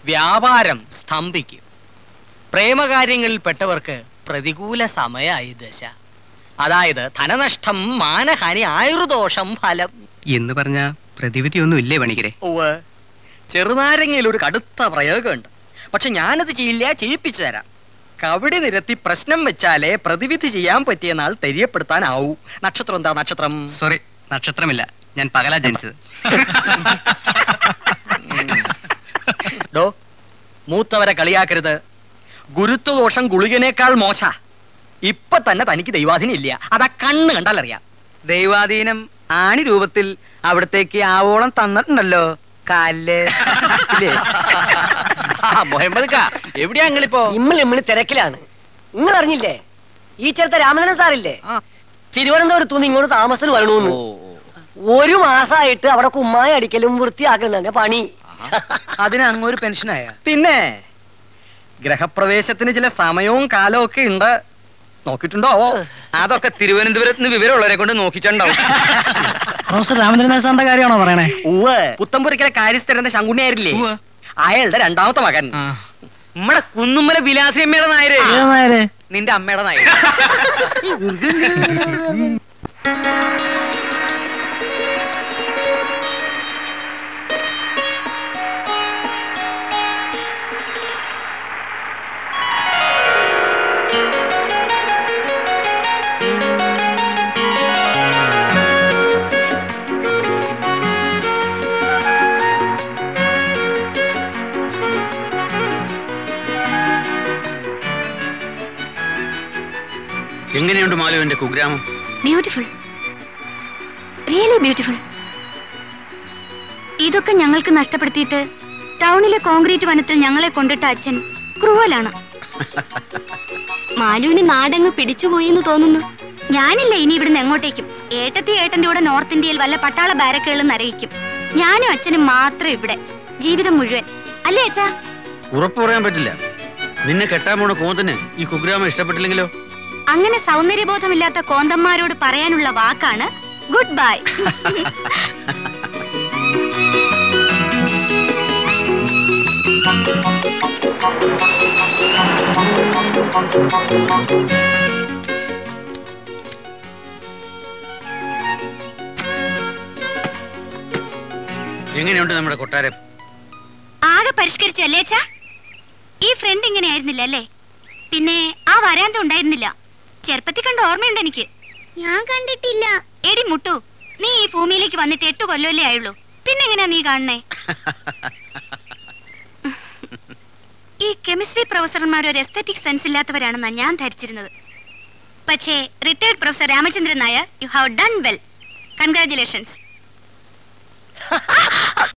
വ്യാപാരം സ്തംഭിക്കും പ്രേമകാര്യങ്ങളിൽ പെട്ടവർക്ക് പ്രതികൂല സമയായി ദശ അതായത് ധനനഷ്ടം മാനഹാനി ആയുർദോഷം ഫലം എന്ന് പറഞ്ഞ പ്രതിവിധിയൊന്നും ഇല്ലേ പണിക്കരെ ഉവ് ചെറുനാരങ്ങയിൽ ഒരു കടുത്ത പ്രയോഗമുണ്ട് പക്ഷെ ഞാനത് ചെയ്യില്ല ചെയ്യിപ്പിച്ചു തരാം കവിടി നിരത്തി പ്രശ്നം വെച്ചാലേ പ്രതിവിധി ചെയ്യാൻ പറ്റിയ നാൾ തെര്യപ്പെടുത്താനാവൂ നക്ഷത്രം എന്താ നക്ഷത്രം സോറി നക്ഷത്രമില്ല ഞാൻ പകലാ ജനിച്ചത് ഡോ മൂത്തവരെ കളിയാക്കരുത് ഗുരുത്വദോഷം ഗുളികനേക്കാൾ മോശ ഇപ്പൊ തന്നെ തനിക്ക് ദൈവാധീനം ഇല്ല അതാ കണ്ണ് കണ്ടാൽ അറിയാം ദൈവാധീനം ആണി രൂപത്തിൽ അവിടത്തേക്ക് ആവോളം തന്നിട്ടുണ്ടല്ലോ കാലില് ഇല്ലേ? മുഹമ്മദ് കാ എവിടെയാ നിങ്ങളിപ്പോ ഇമ്മൾ ഇമ്മള് തിരക്കിലാണ് നിങ്ങൾ അറിഞ്ഞില്ലേ ഈ ചെറുത്ത രാമചന്ദ്രൻ സാറില്ലേ തിരുവനന്തപുരത്തു നിന്ന് ഇങ്ങോട്ട് താമസത്തിന് വരണമെന്ന് ഒരു മാസമായിട്ട് അവിടെ കുമ്മായ അടിക്കലും വൃത്തിയാക്കലും തന്നെ പണി അതിന് അങ്ങൊരു പെൻഷനായ പിന്നെ ഗ്രഹപ്രവേശത്തിന് ചില സമയവും കാലവും ഒക്കെ ഉണ്ട് നോക്കിയിട്ടുണ്ടോ അതൊക്കെ തിരുവനന്തപുരത്ത് നിന്ന് വിവരമുള്ളവരെ കൊണ്ട് നോക്കിച്ചുണ്ടാവും പ്രൊഫസർ രാമചന്ദ്രൻ സാറിന്റെ കാര്യമാണോ പറയണേ ഉവ് പുത്തമ്പുരക്കിലെ കാര്യസ്ഥരുന്ന ശങ്കുണ്ണിയായിരില്ലേ അയാളുടെ രണ്ടാമത്തെ മകൻ നമ്മടെ കുന്നുമ്മല വിലാസിയമ്മയുടെ നായര് ഏത് നായര്? നിന്റെ അമ്മയുടെ നായര് എങ്ങനെയുണ്ട് മാലുവിന്റെ കുഗ്രാമം ബ്യൂട്ടിഫുൾ റിയലി ബ്യൂട്ടിഫുൾ ഇതൊക്കെ ഞങ്ങൾക്ക് നഷ്ടപ്പെടുത്തിയിട്ട് ടൗണിലെ കോൺക്രീറ്റ് വനത്തിൽ ഞങ്ങളെ കൊണ്ടിട്ട അച്ഛൻ ക്രൂവലാണ് മാലുവിന് നാടങ്ങ് പിടിച്ചുപോയി എന്ന് തോന്നുന്നു ഞാനില്ല ഇനി ഇവിടുന്ന് എങ്ങോട്ടേക്കും ഏട്ടത്തി ഏട്ടന്റെ കൂടെ നോർത്ത് ഇന്ത്യയിൽ വല്ല പട്ടാള ബാരക്കുകളിലും നരകിക്കും ഞാനും അച്ഛനും മാത്രം ഇവിടെ ജീവിതം മുഴുവൻ അല്ലേ അച്ഛാ ഉറപ്പ് പറയാൻ പറ്റില്ല നിന്നെ കെട്ടാൻ പോണ കോന്തന് ഈ കുഗ്രാമം ഇഷ്ടപ്പെട്ടില്ലെങ്കിലോ അങ്ങനെ സൗന്ദര്യബോധമില്ലാത്ത കോന്തന്മാരോട് പറയാനുള്ള വാക്കാണ് ഗുഡ് ബൈ എങ്ങനെയുണ്ട് നമ്മുടെ കൊട്ടാരം ആകെ പരിഷ്കരിച്ചല്ലേ അച്ഛാ ഈ ഫ്രണ്ട് ഇങ്ങനെ ആയിരുന്നില്ല അല്ലേ പിന്നെ ആ വരാന്ത ഉണ്ടായിരുന്നില്ല ചെറുപ്പത്തിൽ കണ്ട ഓർമ്മയുണ്ട് എനിക്ക് ഞാൻ കണ്ടിട്ടില്ല എടി മുട്ടു നീ ഈ ഭൂമിയിലേക്ക് വന്നിട്ട് എട്ട് കൊല്ലമല്ലേ ആയുള്ളൂ പിന്നെ എങ്ങനെയാ നീ കാണണേ ഈ കെമിസ്ട്രി പ്രൊഫസർമാർ ഒരു എസ്തറ്റിക് സെൻസ് ഇല്ലാത്തവരാണെന്നാണ് ഞാൻ ധരിച്ചിരുന്നത് പക്ഷേ retired professor Ramachandran Nair you have done well congratulations